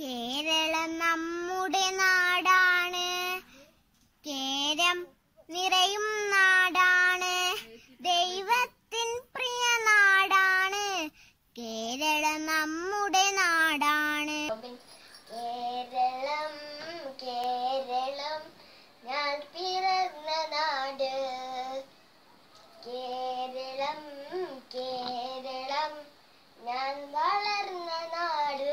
കേരളം നമ്മുടെ നാടാണ് കേരം നിറയും നാടാണ് ദൈവത്തിൻ പ്രിയ നാടാണ് കേരളം നമ്മുടെ നാടാണ് കേരളം കേരളം ഞാൻ പിറന്ന നാട് കേരളം കേരളം ഞാൻ വളർന്ന നാട്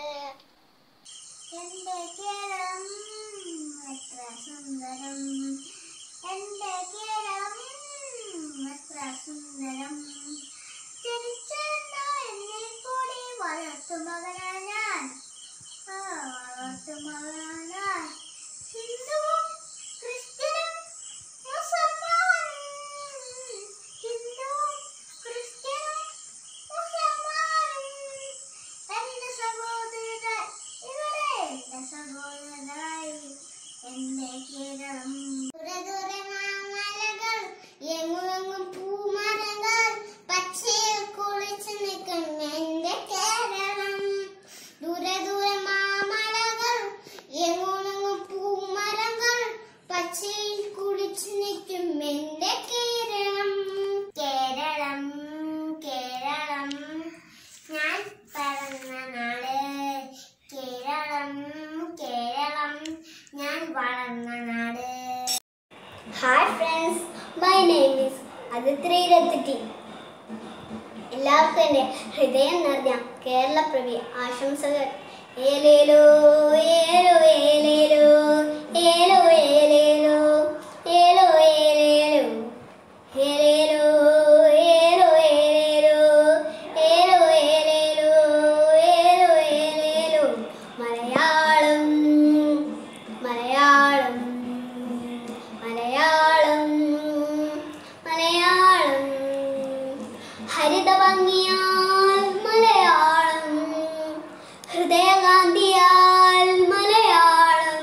എന്റെ കേരളം എത്ര സുന്ദരം എന്റെ കേരളം എത്ര സുന്ദരം ജനിച്ചെന്നോ എന്നെ കൂടി വളർത്തു മകനാ ഞാൻ ആ വളർത്തു മകനാ ഞാൻ ഹിന്ദുവും ക്രിസ്ത്യനും മുസൽമാനും ഹിന്ദുവും ക്രിസ്ത്യനും മുസൽമാനും എന്റെ സഹോദരനായി ഇവിടെ എന്റെ സഹോദരനായി എന്റെ കേരളം ദൂരെ ദൂരെ മാമലകൾ എങ്ങുമെങ്ങും പൂമരങ്ങൾ പച്ചയിൽ കുളിച്ചു നിൽക്കുന്ന എന്റെ കേരളം ദൂരെ ദൂരെ മാമലകൾ എങ്ങുമെങ്ങും പൂമരങ്ങൾ പച്ചയിൽ കുളിച്ചു നിൽക്കും എന്റെ കേരളം കേരളം കേരളം ഞാൻ പറഞ്ഞ നാട് കേരളം കേരളം ഞാൻ വളർന്ന നാട് hi friends my name is അതിത്രി രത്തിറ്റി എല്ലാവർക്കും എൻ്റെ ഹൃദയം നിറഞ്ഞ കേരള പ്രവി ആശംസകൾ ഏലേലോ ഏലോ ഏലേലോ ഏലോ ഏലേലോ ഏലോ ഏലേലോ ഏലേലോ ഏലോ ഏലേലോ ഏലോ ഏലേലോ ഏലോ ഏലേലോ മലയാളം മലയാളം മലയാളം മലയാളം ഹരിതഭംഗിയാൽ മലയാളം ഹൃദയകാന്തിയാൽ മലയാളം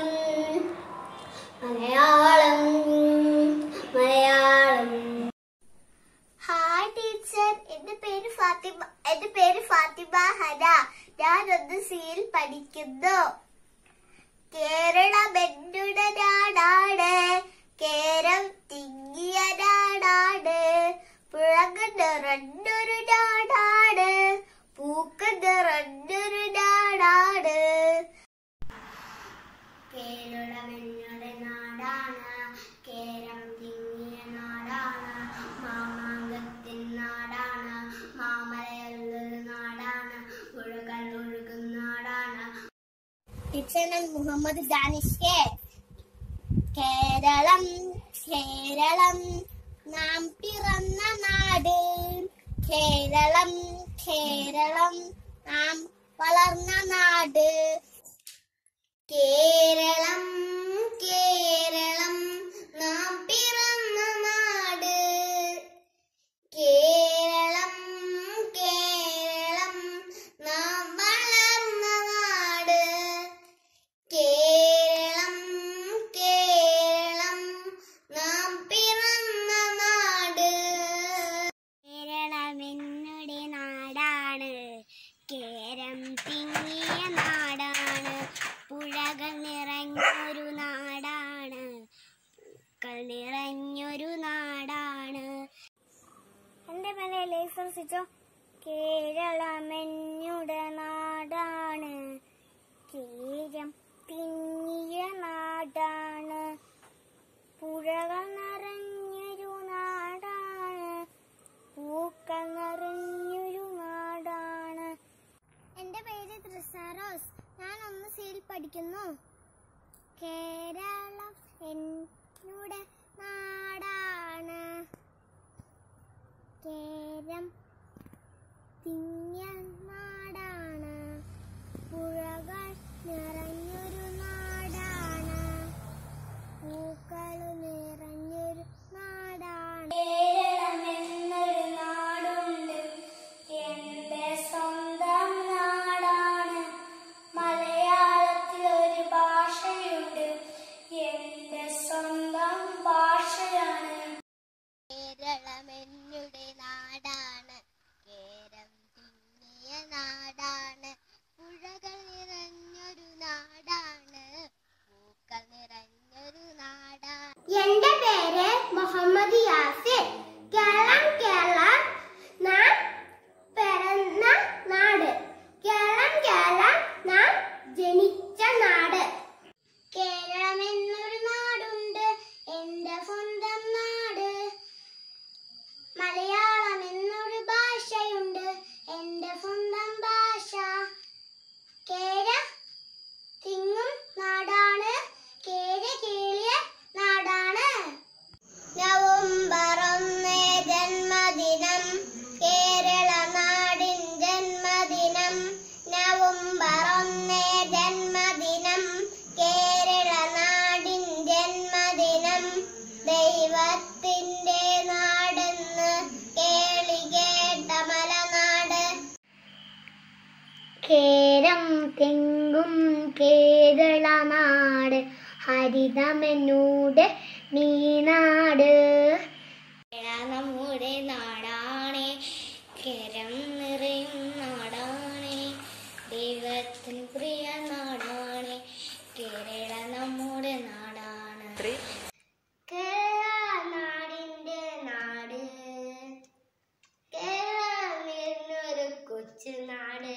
മലയാളം മലയാളം ഹായ് ടീച്ചർ എന്റെ പേര് ഫാത്തിമ എന്റെ പേര് ഫാത്തിമ ഹന ഞാൻ ഒന്ന് സിയിൽ പഠിക്കുന്നു കേരളം എന്നുടെ നാടാണ് കേരം തിങ്ങിയ നാടാണ് പുഴങ്ങ് നിറഞ്ഞൊരു നാടാണ് പൂക്ക നിറഞ്ഞൊരു നാടാണ് കേരളം എന്നുടെ നാടാണ് കേരം തിങ്ങിയ നാടാണ് മാമാങ്കത്തിൻ നാടാണ് മാമലയുള്ളൊരു നാടാണ് പുഴകൾ ഒഴുകുന്ന നാടാണ് ടീച്ചർ മുഹമ്മദ് ദാനിഷ് കെ കേരളം കേരളം നാം പിറന്ന നാട് കേരളം കേരളം നാം വളർന്ന നാട് കേരളം കേരളം നാം പിറന്ന നാട് കേരളം കേരളം നാം വളർന്ന നാട് കേരളം കേരളം നാം പിറന്ന നാട് കേരളം എന്നുടെ നാടാണ് കേരം തിങ്ങിയ നാടാണ് പുഴകൾ നിറഞ്ഞൊരു നാടാണ് പൂക്കൾ നിറഞ്ഞൊരു നാടാണ് എന്റെ പേര് ലേസർ സിജോ കേരളം എന്നുടെ നാടാണ് കേരം തിങ്ങിയ നാടാണ് പുഴകൾ നിറഞ്ഞൊരു നാടാണ് പൂക്കൾ നിറഞ്ഞൊരു നാടാണ് എന്റെ പേര് ത്രിസാറോസ് ഞാൻ ഒന്ന് സിയിൽ പഠിക്കുന്നു കേരളം എന്നുടെ നാടാണ് കേരം തിങ്ങിയ നാടാണ് പുഴകൾ നിറഞ്ഞൊരു നാടാണ് പൂക്കൾ നിറഞ്ഞൊരു നാടാണ് കേരളം എന്നൊരു നാടുണ്ട് എന്റെ സ്വന്തം നാടാണ് മലയാളത്തിൽ ഒരു ഭാഷയുണ്ട് എന്റെ സ്വന്തം ഭാഷയാണ് കേരളം എന്നുടെ നാടാണ് കേരം തിങ്ങിയ നാടാണ് മുഹമ്മദ് യാസിർ കേരളം കേരളം നാം പിറന്ന നാട് കേരളം കേരളം നാം ജനിച്ച നാട് കേരളം എന്നൊരു നാടുണ്ട് എന്റെ സ്വന്തം നാട് മലയാളം എന്നൊരു ഭാഷയുണ്ട് എന്റെ സ്വന്തം ഭാഷ കേര തിങ്ങും നാടാണ് കേര കേളിയ നാടാണ് നവംബർ ഒന്ന് ജന്മദിനം കേരള നാടിൻ ജന്മദിനം നവംബർ ഒന്ന് ജന്മദിനം കേരള നാടിൻ ജന്മദിനം ദൈവത്തിന്റെ നാടെന്ന് കേളി കേട്ട മലനാട് കേരം തെങ്ങും കേരള നാട് ഹരിതമെന്നൂടെ നീനാട് നമ്മുടെ നാടാണ് കേരം നിറയും നാടാണ് ദൈവത്തിൻ പ്രിയ നാടാണ് കേരള നമ്മുടെ നാടാണ് കേരള നാടിന്റെ നാട് കേരളം എന്നൊരു കൊച്ചു നാട്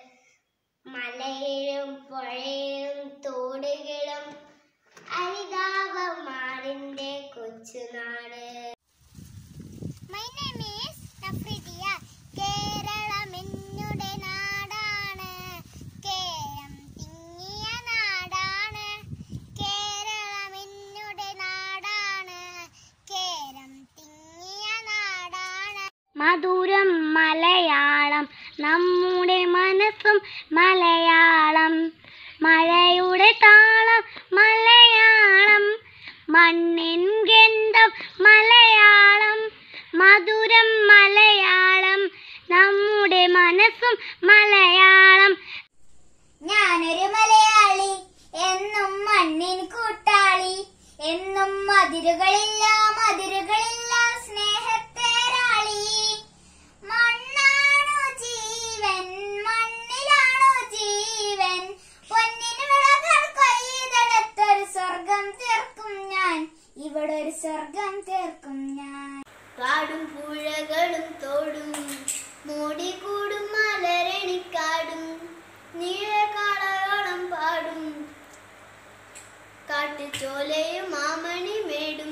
മലയും പുഴയും തോടുകളും ഹരിതാപമാടിന്റെ കൊച്ചുനാട് മൈ നെയിം ഈസ് നഫ്രിദിയ കേരളം എന്നുടെ നാടാണ് കേരം തിങ്ങിയ നാടാണ് കേരളം എന്നുടെ നാടാണ് കേരം തിങ്ങിയ നാടാണ് മധുരം മലയാളം നമ്മുടെ മനസ്സും മലയാളം മഴയുടെ താളം മലയാളം മണ്ണിൻ ഗന്ധം മലയാളം മധുരം മലയാളം നമ്മുടെ മനസ്സും മലയാളം ഞാനൊരു മലയാളി എന്നും മണ്ണിൻ കൂട്ടാളി എന്നും മതിരുകളില്ല മതിരുകളില്ല സ്നേഹത്തേരാളി മണ്ണാണോ ജീവൻ മണ്ണിലാണോ ജീവൻ പൊന്നിന് വിളകൾ കൊയ്തെടുത്തൊരു സ്വർഗം തീർക്കും ഞാൻ ഇവിടെ ഒരു സ്വർഗം തീർക്കും ഞാൻ പാടും പുഴകളും തോടും മൂടിക്കൂടും മലരണിക്കാടും നീളക്കാളയോളം പാടും കാട്ടുചോലയും മാമണി മേടും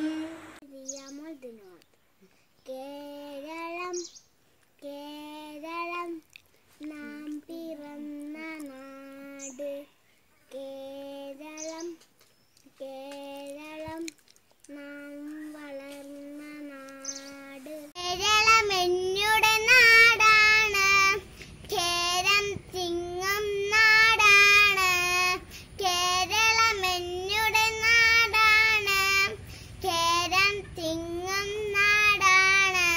കേരളം കേരളം നാം പിറന്ന നാട് കേരളം കേരളം നാം വളർന്ന നാട് കേരളം എന്നുടെ നാടാണ് കേരം തിങ്ങും നാടാണ് കേരളം എന്നുടെ നാടാണ് കേരം തിങ്ങും നാടാണ്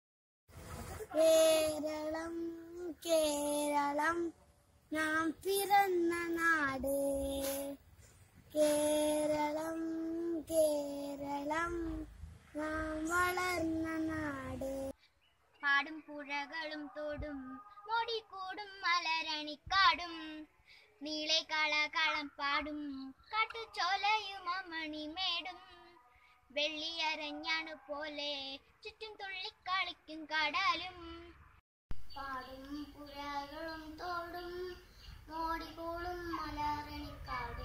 കേരളം കേരളം നാം പിറന്ന നാട് കേരളം കേരളം നാം വളർന്ന നാട് പാടും പുഴകളും തോടും മോടിക്കൂടും മലരണിക്കാടും നീളെ കളകളം പാടും കാട്ടുചോലയും അമണിമേടും വെള്ളിയരഞ്ഞാണ് പോലെ ചുറ്റും തുള്ളിക്കളിക്കും കടലും പാടും പുഴകളും തോടും മോടിക്കൂടും മലരണിക്കാടും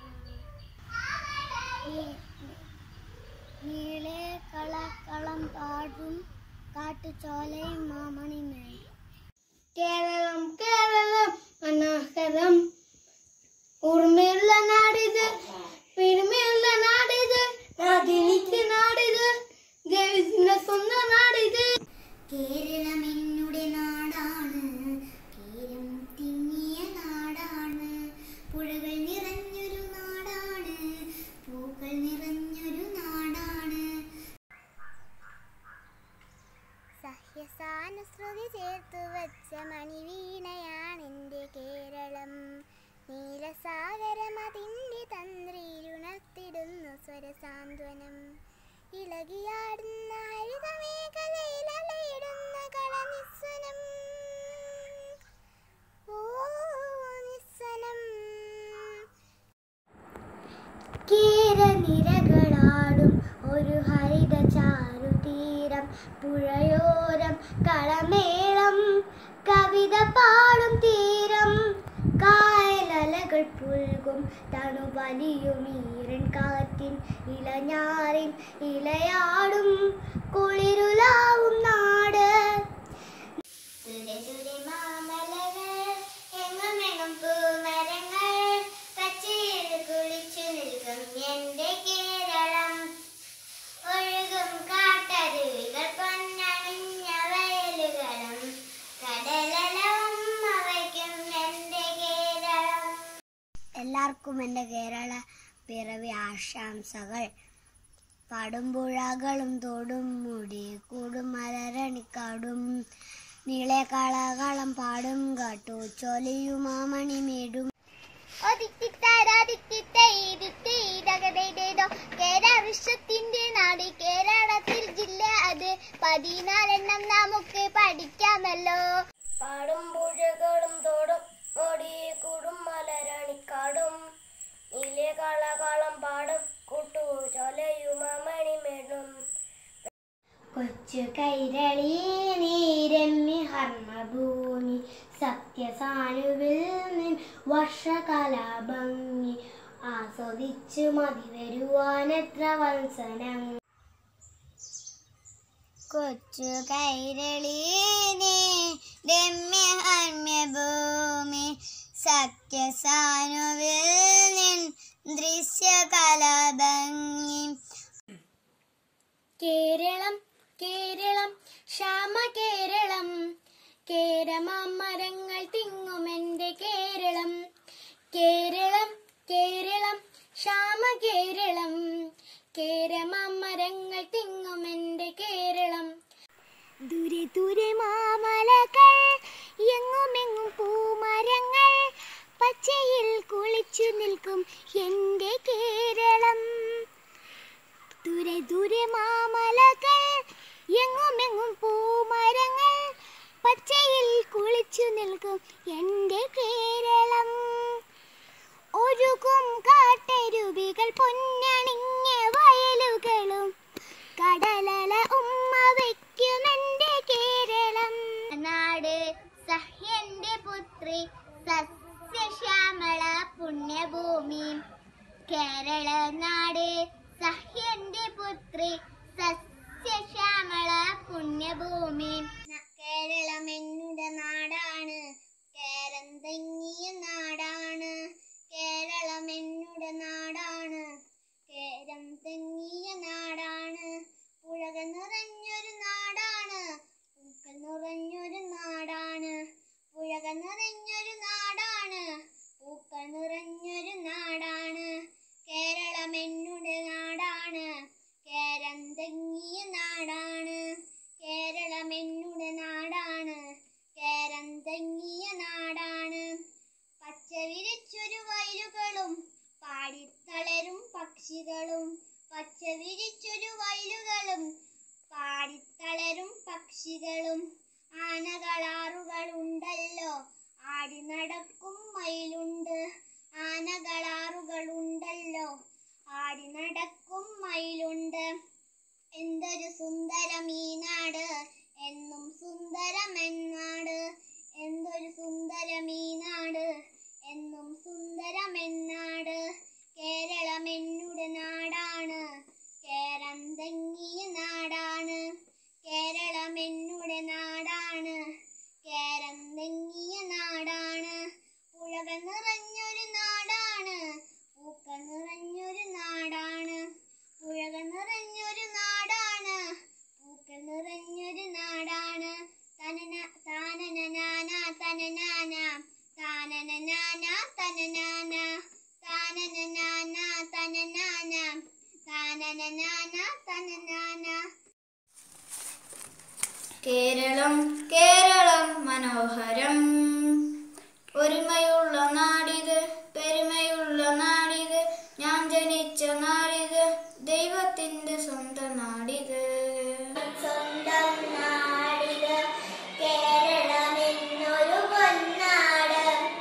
നീളെ കളക്കളം പാടും കാട്ടുചോലയും മാമണിമേ കേരളം കേരളം മനോഹരം ഉറുമയുള്ള നാടിത് പെരുമയുള്ള നാടിത് നാടിനിച്ച നാടിത് ദൈവത്തിന്റെ സ്വന്തം നാടിത് കേരളം എന്നുടെ നാടാണ് കേരം തിങ്ങിയ നാടാണ് പുഴകൾ നിറഞ്ഞൊരു നാടാണ് പൂക്കൾ നിറഞ്ഞൊരു നാടാണ് സഹ്യസാനുശ്രുതി ചേർത്തു വച്ച മണിവീണയാണെന്റെ കേരളം നീലസാഗരമതിന്റെ തന്ത്രിയിലുണർത്തിടുന്നു സ്വരസാന്ത്വനം ഇളകിയാടുന്ന ഹരിതമേഖലയിൽ അലയിടുന്ന കളനിസ്വനം ഓ നിസ്വനം കേരനിരകളാടും ഒരു ഹരിത ചാരു പുഴയോരം കളമേളം കവിത പാടും തീരം കായലലകൾ പുൽകും തണുപനിയും ഈരൻ കാറ്റിൻ ഇലഞ്ഞാറിൻ ഇലയാടും കുളിരുലാവും നാട് ദൂരെ ദൂരെ മാമലകൾ എങ്ങുമെങ്ങും പൂമരങ്ങൾ പച്ചയിൽ കുളിച്ചു നിൽക്കും എന്റെ കേരളം ഒഴുകും കാട്ടരുവികൾ പൊന്നണിഞ്ഞ വയലുകളും കടലലവും അവയ്ക്കും എന്റെ കേരളം എല്ലാവർക്കും എൻ്റെ കേരള പിറവി ആശംസകൾ പടുമ്പുഴകളും തോടും മുടി കൂടും മലരണിക്കാടും നീളെ കളകളം പാടും കാട്ടു ചൊലിയുമാമണി മേടും കേരളത്തിന്റെ നാട് കേരളത്തിൽ ജില്ല അത് പതിനാലെണ്ണം നമുക്ക് പഠിക്കാമല്ലോ പാടും പുഴകളും തോടും ഓടി കൂടും മലരണിക്കാടും നീലെ കളകളം പാടും കൂട്ടു ചൊലയുമണിമേടും കൊച്ചു കൈരളി നീരമ്യ ഹർമ്മഭൂമി സത്യസാനുവിൽ നിൻ വർഷകലാഭംഗി ആസ്വദിച്ചു മതി വരുവാനെത്ര വത്സരം കൊച്ചു കൈരളി രമ്യ ഹർമ്യഭൂമി സത്യസാനുവിൽ നിൻ ദൃശ്യകലാഭംഗി കേരളം കേരളം ശ്യാമ കേരളം കേരമരങ്ങൾ തിങ്ങുമെന്റെ കേരളം കേരളം കേരളം ശ്യാമ കേരളം കേരമരങ്ങൾ തിങ്ങുമെന്റെ കേരളം ദൂരെ ദൂരെ മാമലകൾ എങ്ങുമെങ്ങും പൂമരങ്ങൾ പച്ചയിൽ കുളിച്ചു നിൽക്കും എന്റെ കേരളം ദൂരെ ദൂരെ മാമലകൾ എങ്ങുമെങ്ങും പൂമരങ്ങൾ പച്ചയിൽ കുളിച്ചു നിൽക്കും എൻ്റെ കേരളം ഒഴുകും കാട്ടരുവികൾ പൊന്നണിഞ്ഞ വയലുകളും കടലല ഉമ്മ വയ്ക്കും എൻ്റെ കേരളം നാട് സഹ്യന്റെ പുത്രി സസ്യശ്യാമള പുണ്യഭൂമി കേരള നാട് സഹ്യന്റെ പുത്രി സസ്യശ്യാമള പുണ്യഭൂമി കേരളം എന്നുടെ നാടാണ് കേരം തെങ്ങിയ നാടാണ് കേരളം എന്നുടെ നാടാണ് കേരം തെങ്ങിയ നാടാണ് പുഴകൾ നിറഞ്ഞൊരു നാടാണ് പൂക്കൾ നിറഞ്ഞൊരു നാടാണ് പുഴകൾ നിറഞ്ഞൊരു നാടാണ് പൂക്കൾ നിറഞ്ഞൊരു നാടാണ് കേരളം എന്നുടെ നാടാണ് കേരം തെങ്ങിയ നാടാണ് കേരളം എന്നുടെ നാടാണ് കേരം തെങ്ങിയ നാടാണ് പച്ച വിരിച്ചൊരു വയലുകളും പാടിത്തളരും പക്ഷികളും പച്ച വിരിച്ചൊരു വയലുകളും പാടിത്തളരും പക്ഷികളും ആനകളാറുകളുണ്ടല്ലോ ആടി നടക്കും മയിലുണ്ട് ആനകളാറുകളുണ്ടല്ലോ ആടി നടക്കും മയിലുണ്ട് എന്തൊരു സുന്ദരം ഈ നാട് എന്നും സുന്ദരമെന്നാട് എന്തൊരു സുന്ദരം ഈ നാട് എന്നും സുന്ദരമെന്നാട് കേരളം എന്നുടെ നാടാണ് കേരം തെങ്ങിയ നാടാണ് കേരളം എന്നുടെ നാടാണ് കേരം തെങ്ങിയ നാടാണ് പുഴകൾ നിറഞ്ഞൊരു നാടാണ് പൂക്കൾ നിറഞ്ഞൊരു നാടാണ് പുഴകൾ നിറഞ്ഞൊരു നാടാണ് പൂക്കൾ നിറഞ്ഞൊരു നാടാണ് തനന താനനാന തനനാന താനനാന തനനാന താനനാന തനനാന താനനാന തനനാന കേരളം കേരളം മനോഹരം ഒരുമയുള്ള നാടിത് പെരുമയുള്ള നാടിത് ഞാൻ ജനിച്ച നാടിത് ദൈവത്തിന്റെ സ്വന്തം നാടിത് സ്വന്തം നാടിത് കേരളം എന്നൊരു പൊന്നാട്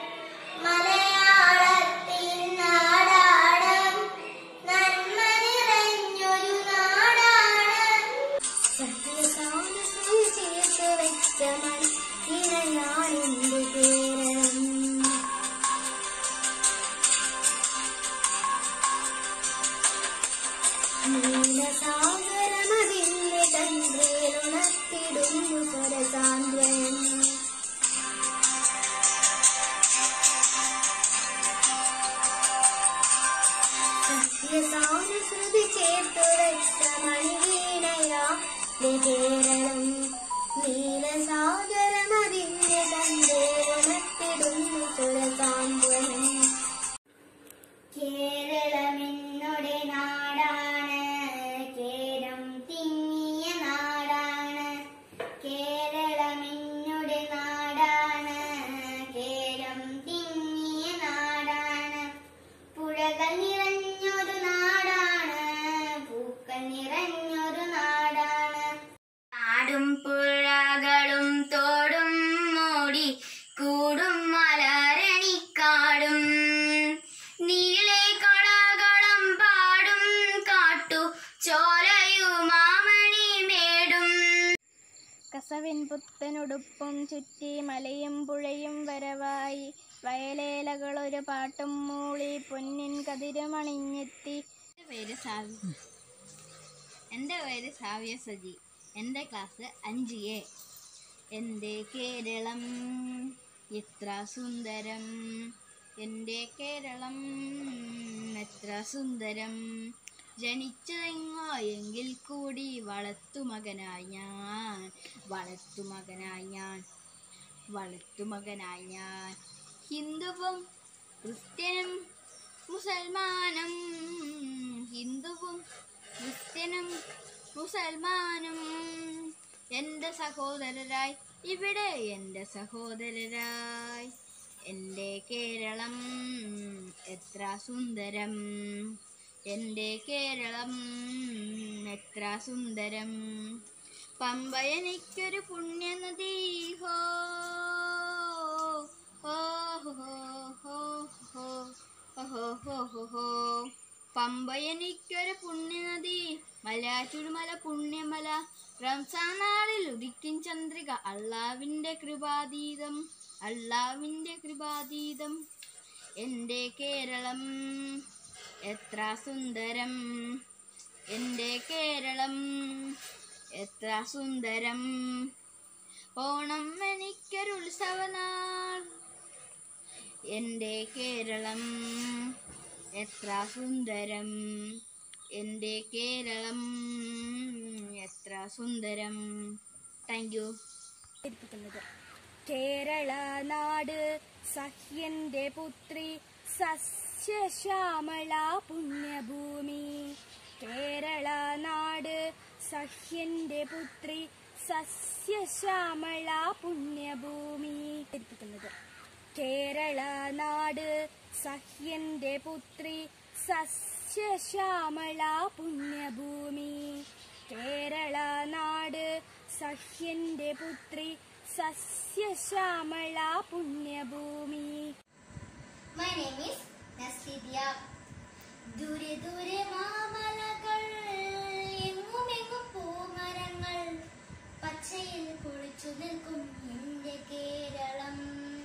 മലയാളത്തിൻ നാടാണ് നന്മ നിറഞ്ഞൊരു നാടാണ് ശ്രുതി ചേർത്തുവച്ച മണിവീണയാ കേരളം നീലസാഗരമറിഞ്ഞ് തന്റെ ഉണർത്തിടുന്നു സുരസാന്ത്വനം കേരളമെന്നുടെ നാടാണ് കേരം തിങ്ങിയ നാടാണ് കേരളമെന്നുടെ നാടാണ് കേരം തിങ്ങിയ നാടാണ് പുഴകൾ നിറഞ്ഞൊരു നാടാണ് പൂക്കൾ നിറഞ്ഞൊരു നാടാണ് നാടും പുഴകളും തോടും മൂടി കൂടും മലരണിക്കാടും നീളെ കളകളം പാടും കാട്ടു ചോലയുമാമണി മേടും കസവിൻ പുത്തനുടുപ്പും ചുറ്റി മലയും പുഴയും വരവായി വയലേലകളൊരു പാട്ടും മൂളി പൊന്നിൻ കതിരുമണിഞ്ഞെത്തി പേര് സാവി എൻ്റെ പേര് സാവിയ സജി എൻ്റെ ക്ലാസ് അഞ്ച് എ എൻ്റെ കേരളം എത്ര സുന്ദരം എൻ്റെ കേരളം എത്ര സുന്ദരം ജനിച്ചതെങ്ങോ എങ്കിൽ കൂടി വളർത്തുമകനായി ഞാൻ വളർത്തുമകനായി ഞാൻ വളർത്തുമകനായി ഞാൻ ഹിന്ദുവും ക്രിസ്ത്യനും മുസൽമാനും ഹിന്ദുവും ക്രിസ്ത്യനും മുസൽമാനും എൻ്റെ സഹോദരരായി ഇവിടെ എൻ്റെ സഹോദരരായി എൻ്റെ കേരളം എത്ര സുന്ദരം എൻ്റെ കേരളം എത്ര സുന്ദരം പമ്പ എനിക്കൊരു പുണ്യനദി ഹോ ഹോ ഹോ ഹോ ഹോ ഹോ ഹോ ഹോ ഹോ പമ്പ എനിക്കൊരു പുണ്യനദി മലയാറ്റൂർമല പുണ്യമല റംസാൻ നാളിൽ ഉദിക്കും ചന്ദ്രിക അള്ളാവിൻ്റെ കൃപാതീതം അള്ളാവിൻ്റെ കൃപാതീതം എൻ്റെ കേരളം എത്ര സുന്ദരം എൻ്റെ കേരളം എത്ര സുന്ദരം ഓണം എനിക്കൊരു ഉത്സവനാൾ എൻ്റെ കേരളം എത്ര സുന്ദരം എൻ്റെ കേരളം എത്ര സുന്ദരം താങ്ക് യു കേരള നാട് സഹ്യന്റെ പുത്രി സസ്യശ്യാമള പുണ്യഭൂമി കേരള നാട് സഹ്യന്റെ പുത്രി സസ്യശ്യാമള പുണ്യഭൂമി കേരള നാട് സഹ്യന്റെ പുത്രി സസ്യശ്യാമള പുണ്യഭൂമി കേരള നാട് സഹ്യന്റെ പുത്രി സസ്യശ്യാമള പുണ്യഭൂമി My name is Nasidia. ദൂരെ ദൂരെ മാമലകൾ എങ്ങുമെങ്ങും പൂമരങ്ങൾ പച്ചയിൽ കുളിച്ചു നിൽക്കും എന്റെ കേരളം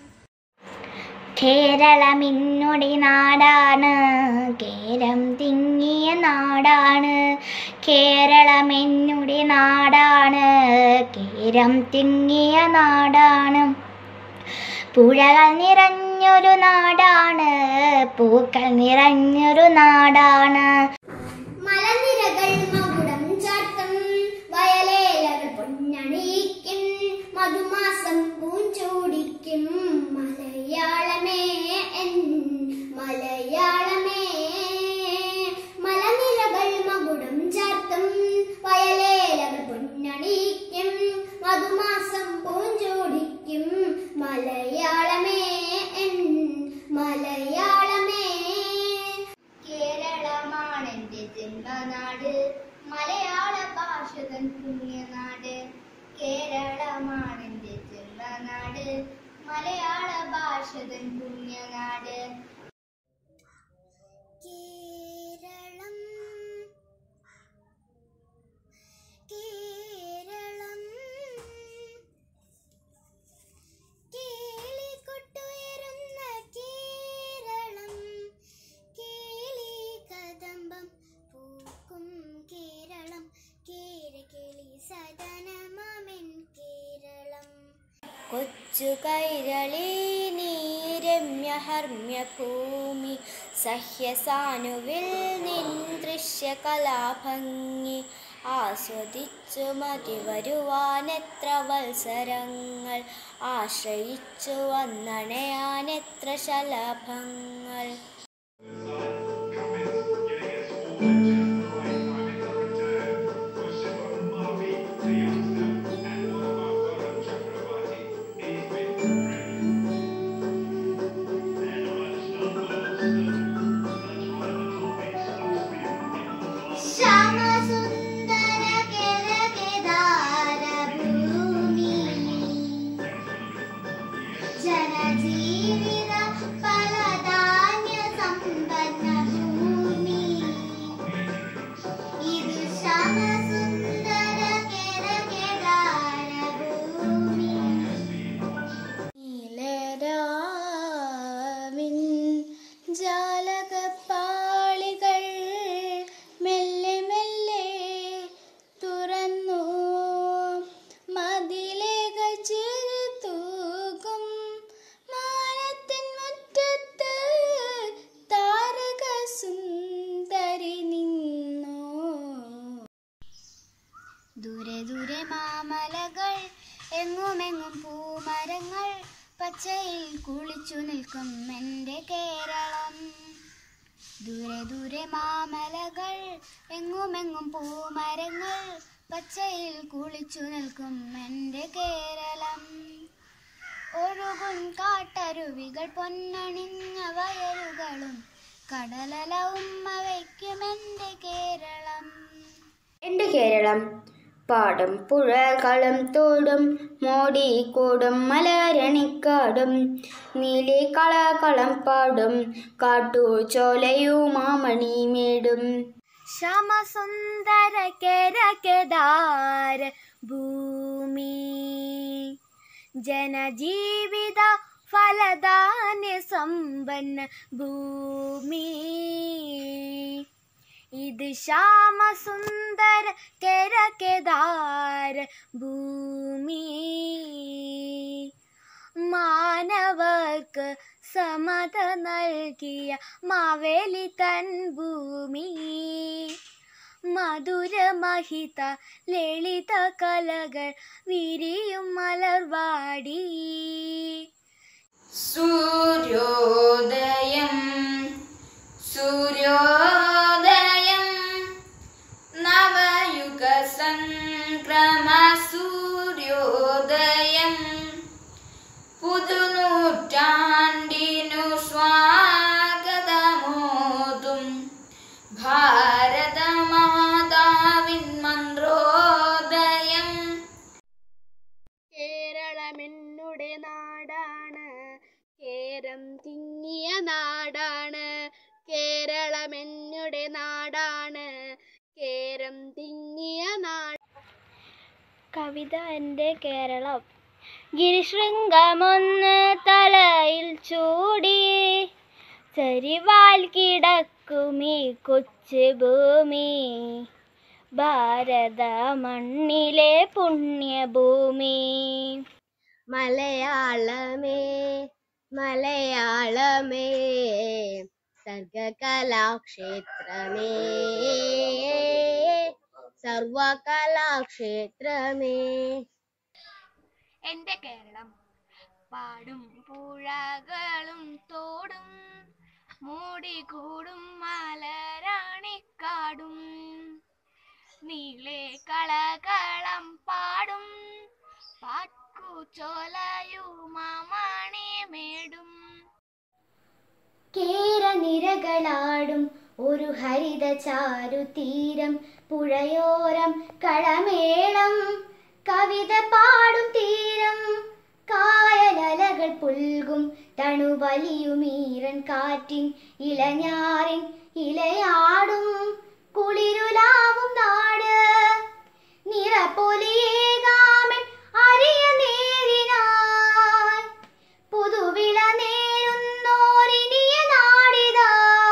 കേരളമിന്നുടെ നാടാണ് കേരം തിങ്ങിയ നാടാണ് കേരളമെന്നുടെ നാടാണ് കേരം തിങ്ങിയ നാടാണ് പുഴകൾ നിറഞ്ഞൊരു നാടാണ് പൂക്കൾ നിറഞ്ഞൊരു നാടാണ് മലനിരകൾ മകുടം ചാർത്തും വയലേലകൾ പൊന്നണിയിക്കും മധുമാസം പൂഞ്ചൂടിക്കും മലയാളമേ എൻ മലയാളമേ മലനിരകൾ മകുടം ചാർത്തും വയലേലകൾ പൊന്നണിയിക്കും മധുമാസം പൂഞ്ചൂടിക്കും മലയാളമേ എൻ മലയാളമേ കേരളമാണെന്റെ ജന്മനാട് മലയാള ഭാഷ തൻ പുണ്യനാട് കേരളമാണെന്റെ ജന്മനാട് മലയാള ഭാഷ തൻ പുണ്യനാട് കേരളം കേരളം കേളികൊട്ടുയരുന്ന കേരളം കേളി കദംബം പൂക്കും കേരളം കേരകേളി സദനമാമെൻ കേരളം കൊച്ചു കൈരളി നീര രമ്യഹർമ്യഭൂമി സഹ്യസാനുവിൽ നിൻ ദൃശ്യകലാഭംഗി ആസ്വദിച്ചു മതി വരുവാനെത്ര വത്സരങ്ങൾ ആശ്രയിച്ചു വന്നണയാനെത്ര ശലഭങ്ങൾ ശ്യാമസുന്ദര കേരകേദാരഭൂമി ജനജീവിത ഫലധാന്യ സമ്പന്ന ഭൂമി ഇത് ശ്യാമസുന്ദര കേരകേദാരഭൂമി നീലരാവിൻ ജാലകപ്പാളികൾ മെല്ലെ മെല്ലെ തുറന്നു മതിലേകൾ ചിരി തൂകും മാനത്തിൻ മുറ്റത്ത് താരക സുന്ദരി നിന്നു ദൂരെ ദൂരെ മാമലകൾ എങ്ങുമെങ്ങും പൂമരങ്ങൾ പച്ചയിൽ കുളിച്ചു നിൽക്കും എൻ്റെ കേരളം ദൂരെ ദൂരെ മാമലകൾ എങ്ങുമെങ്ങും പൂമരങ്ങൾ പച്ചയിൽ കുളിച്ചു നിൽക്കും എൻ്റെ കേരളം ഒഴുകും കാട്ടരുവികൾ പൊന്നണിഞ്ഞ വയലുകളും കടലല ഉമ്മ വയ്ക്കും എൻ്റെ കേരളം എൻ്റെ കേരളം പാടും പുഴകളും തോടും മോടിക്കോടും മലരണിക്കാടും നീലെ കളകളം പാടും കാട്ടു ചോലയുമാമണിമേടും ശ്യാമസുന്ദര കേരകേദാര ഭൂമി ജനജീവിത ഫലധാന്യ സമ്പന്ന ഭൂമി ഇത് ശ്യാമസുന്ദര കേരകേദാര ഭൂമി മാനവർക്ക് സമത നൽകിയ മാവേലി തൻ ഭൂമി മധുരമഹിത ലളിത കലകൾ വിരിയും മലർവാടി സൂര്യോദയം സൂര്യോദയം നവയുഗ സംക്രമ സൂര്യോദയം പുതുനൂറ്റാണ്ടിനു സ്വാഗതമോതും ഭാരതമാതാവിൻ മന്ത്രോദയം കേരളമെന്നുടെ നാടാണ് കേരം തിങ്ങിയ നാടാണ് കേരളമെന്നുടെ നാടാണ് കേരം തിങ്ങിയ നാട് കവിത എൻ്റെ കേരളം ഗിരിശൃംഗമൊന്ന് തലയിൽ ചൂടി ചരിവാൽ കിടക്കുമീ കൊച്ചു ഭൂമി ഭാരത മണ്ണിലെ പുണ്യഭൂമി മലയാളമേ മലയാളമേ സർഗകലാക്ഷേത്രമേ സർവകലാക്ഷേത്രമേ എന്റെ കേരളം പാടും പുഴകളും തോടും മൂടിക്കൂടും മലരാണിക്കാടും നീളെ കളകളം പാടും പാക്കുചോലയുമാണി മേടും കേരനിരകളാടും ഒരു ഹരിത ചാരുതീരം പുഴയോരം കളമേളം കവിത പാടും തീരം കായലലകൾ പുൽകും തണുവലിയുമീരൻ കാറ്റിൻ ഇലഞ്ഞാറിൻ ഇലയാടും കുളിരുലാവും നാട് നിറപ്പൊലിയേകാമൻ അരിയ നേരിനായി പുതുവിള നേരുന്നോരിനിയ നാടിതാ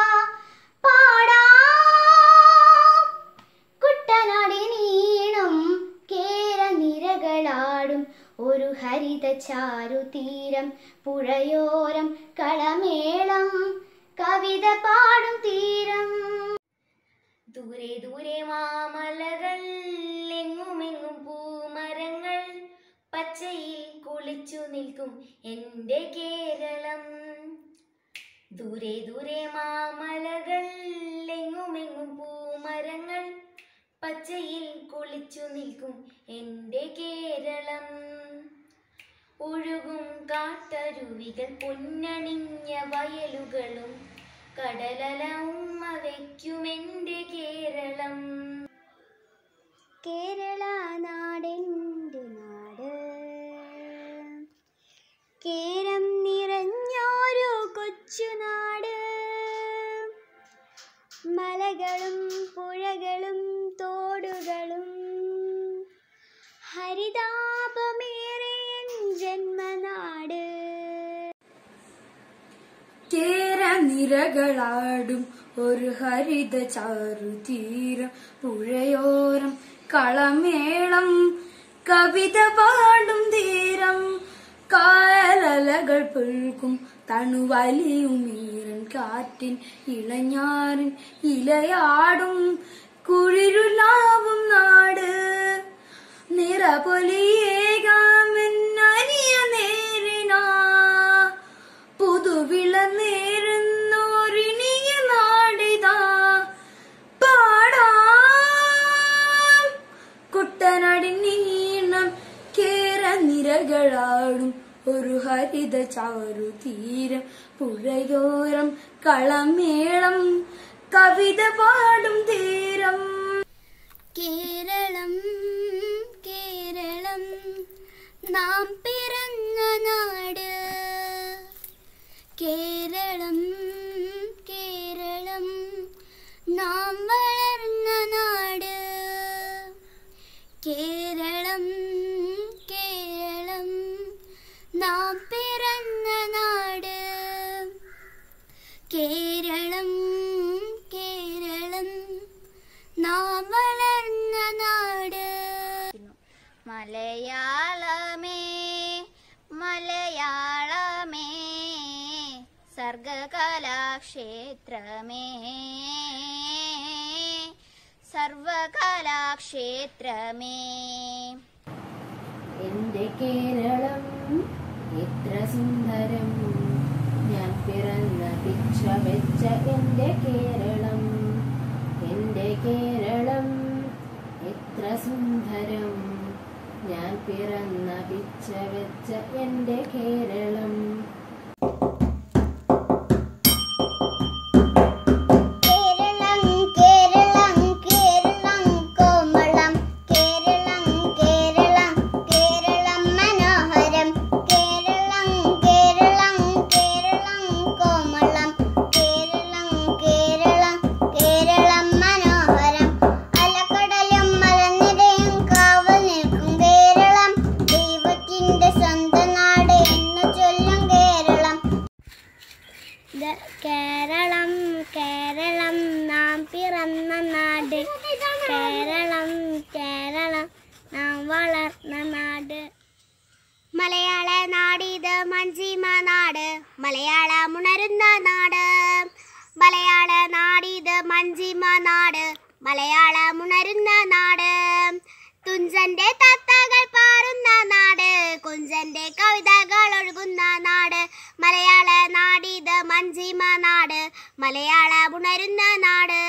പാടാം കുട്ടനാടി നീണം കേരനിരകളാടും ഒരു ഹരിത ചാരുതീരം പുഴയോരം കള കുളിച്ചു നിൽക്കും എൻ്റെ കേരളം ദൂരെ ദൂരെ മാമലകൾ എങ്ങുമെങ്ങും പൂമരങ്ങൾ പച്ചയിൽ കുളിച്ചു നിൽക്കും എൻ്റെ കേരളം ഒഴുകും കാട്ടരുവികൾ പൊന്നണിഞ്ഞ വയലുകളും കടലല ഉമ്മ വയ്ക്കുമെൻ്റെ കേരളം കേരള നാടെൻ്റെ നാട് കേരം നിറഞ്ഞോരു കൊച്ചുനാട് മലകളും പുഴകളും തോടുകളും ഹരിതാപമേറെ എൻ ജന്മനാട് കേരനിരകളാടും ഒരു ഹരിത ചാരുതീരം പുഴയോരം കളമേളം കവിത പാടും തീരം കായലലകൾ പുൽക്കും തണുവലിയുമീരൻ കാറ്റിൻ ഇളഞ്ഞാറിൻ ഇലയാടും കുളിരുലാവും നാട് നിറപൊലിയേകാമെന്നരിയ നേരിനാ പുതുവിള നേരുന്നോരിനിയ നാടിതാ പാടാം കുട്ടനടിനീണം കേര നിരകളാടും ഒരു ഹരിത ചാരു തീരം പുഴയോരം കളമേളം കവിത പാടും തീരം കേരളം കേരളം നാം പിറന്ന നാട് കേരളം കേരളം നാം വളർന്ന നാട് കേരളം കേരളം നാം പിറന്ന നാട് കേരളം കേരളം നാം വളർന്ന നാട് മലയാളമേ മലയാളമേ സർഗകലാക്ഷേത്രമേ സർവകലാക്ഷേത്രമേ എൻ്റെ കേരളം എത്ര സുന്ദരം ഞാൻ പിറന്ന ഭിക്ഷ വെച്ച എൻ്റെ കേരളം എൻ്റെ കേരളം എത്ര സുന്ദരം ഞാൻ പിറന്ന ഭിക്ഷ വെച്ച എൻ്റെ കേരളം കേരളം കേരളം കേരളം കോമളം കേരളം കേരളം കേരളം മനോഹരം കേരളം കേരളം കേരളം കോമളം കേരളം കേരളം കേരളം മനോഹരം അലക്കടലും മലനിരയും കാവൽ നിൽക്കും കേരളം ദൈവത്തിന്റെ സ്വന്തം നാട് എന്ന് ചൊല്ലും കേരളം കേരളം കേരളം നാം പിറന്ന നാട് കേരളം കേരളം നാം വളർന്ന നാട് മലയാള നാടിത് മഞ്ചിമ നാട് മലയാളം ഉണരുന്ന നാട് മലയാള നാടിത് മഞ്ചിമ നാട് മലയാളം ഉണരുന്ന നാട് തുഞ്ചന്റെ തത്തകൾ പാറുന്ന നാട് കുഞ്ചന്റെ കവിതകൾ ഒഴുകുന്ന നാട് മലയാള നാടിത് മഞ്ചിമ നാട് മലയാളം ഉണരുന്ന നാട്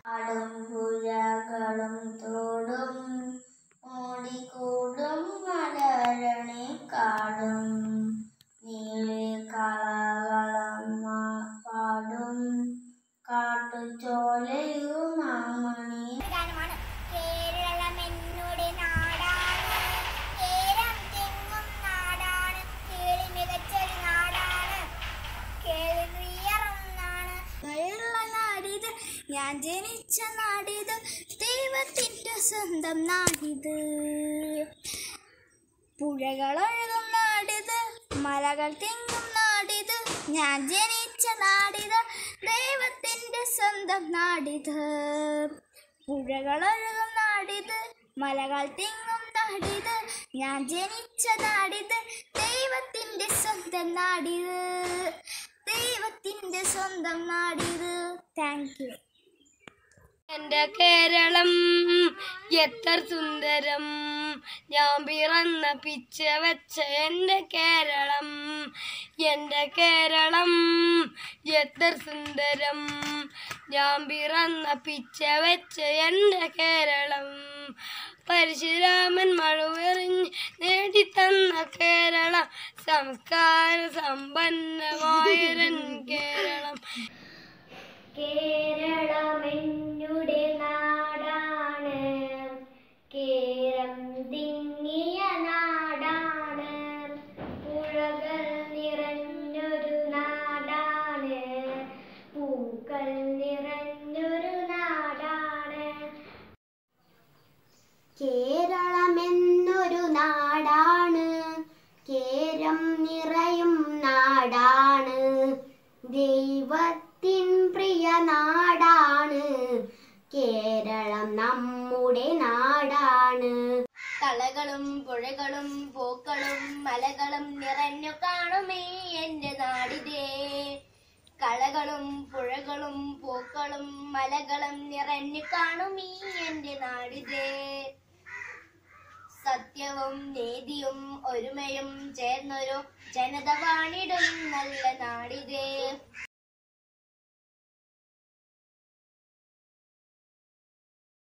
പുഴകളും തോടും ഓടിക്കൂടും മലരണി കാടും നീളെ കളകളം പാടും കാട്ടുചോലയും മാമണി കേരളം എന്നോട് നാടാണ് കേരം തെങ്ങും നാടാണ് കേളി മികച്ചൊരു നാടാണ് കേളിയറുന്നാണ് നാടിത് ഞാൻ ജനിച്ച നാടിത് ദൈവത്തിന്റെ സ്വന്തം നാടിത് പുഴകളൊഴുകും നാടിത് മലകൾ തിങ്ങും നാടിത് ഞാൻ ജനിച്ച നാടിത് ദൈവത്തിന്റെ സ്വന്തം നാടിത് പുഴകളൊഴുകും നാടിത് മലകൾ തിങ്ങും നാടിത് ഞാൻ ജനിച്ച നാടിത് ദൈവത്തിന്റെ സ്വന്തം നാടിത് ദൈവത്തിന്റെ സ്വന്തം നാടിത് താങ്ക് യു എന്റെ കേരളം എത്ര സുന്ദരം ഞാൻ പിറന്ന പിച്ച വെച്ച എന്റെ കേരളം എന്റെ കേരളം എത്ര സുന്ദരം ഞാൻ പിറന്ന പിച്ച വെച്ച എന്റെ കേരളം പരശുരാമൻ മഴവെറിഞ്ഞ് നേടിത്തന്ന കേരളം സംസ്കാര സമ്പന്നമായൊരൻ കേരളം കേരളമെന്നുടെ നാടാണ് കേരം തിങ്ങിയ നാടാണ് പുഴകൾ നിറഞ്ഞൊരു നാടാണ് പൂക്കൾ നിറഞ്ഞൊരു നാടാണ് കേരളമെന്നൊരു നാടാണ് കേരം നിറയും നാടാണ് ദൈവത്തിൻ പ്രിയ നാടാണ് കേരളം നമ്മുടെ നാടാണ് കളകളും പുഴകളും പൂക്കളും മലകളും നിറഞ്ഞു കാണുമേ എന്റെ നാടിതേ കളകളും പുഴകളും പൂക്കളും മലകളും നിറഞ്ഞു കാണുമീ എന്റെ നാടിതേ സത്യവും നീതിയും ഒരുമയും ചേർന്നൊരു ജനത വാണിടും നല്ല നാടിതേ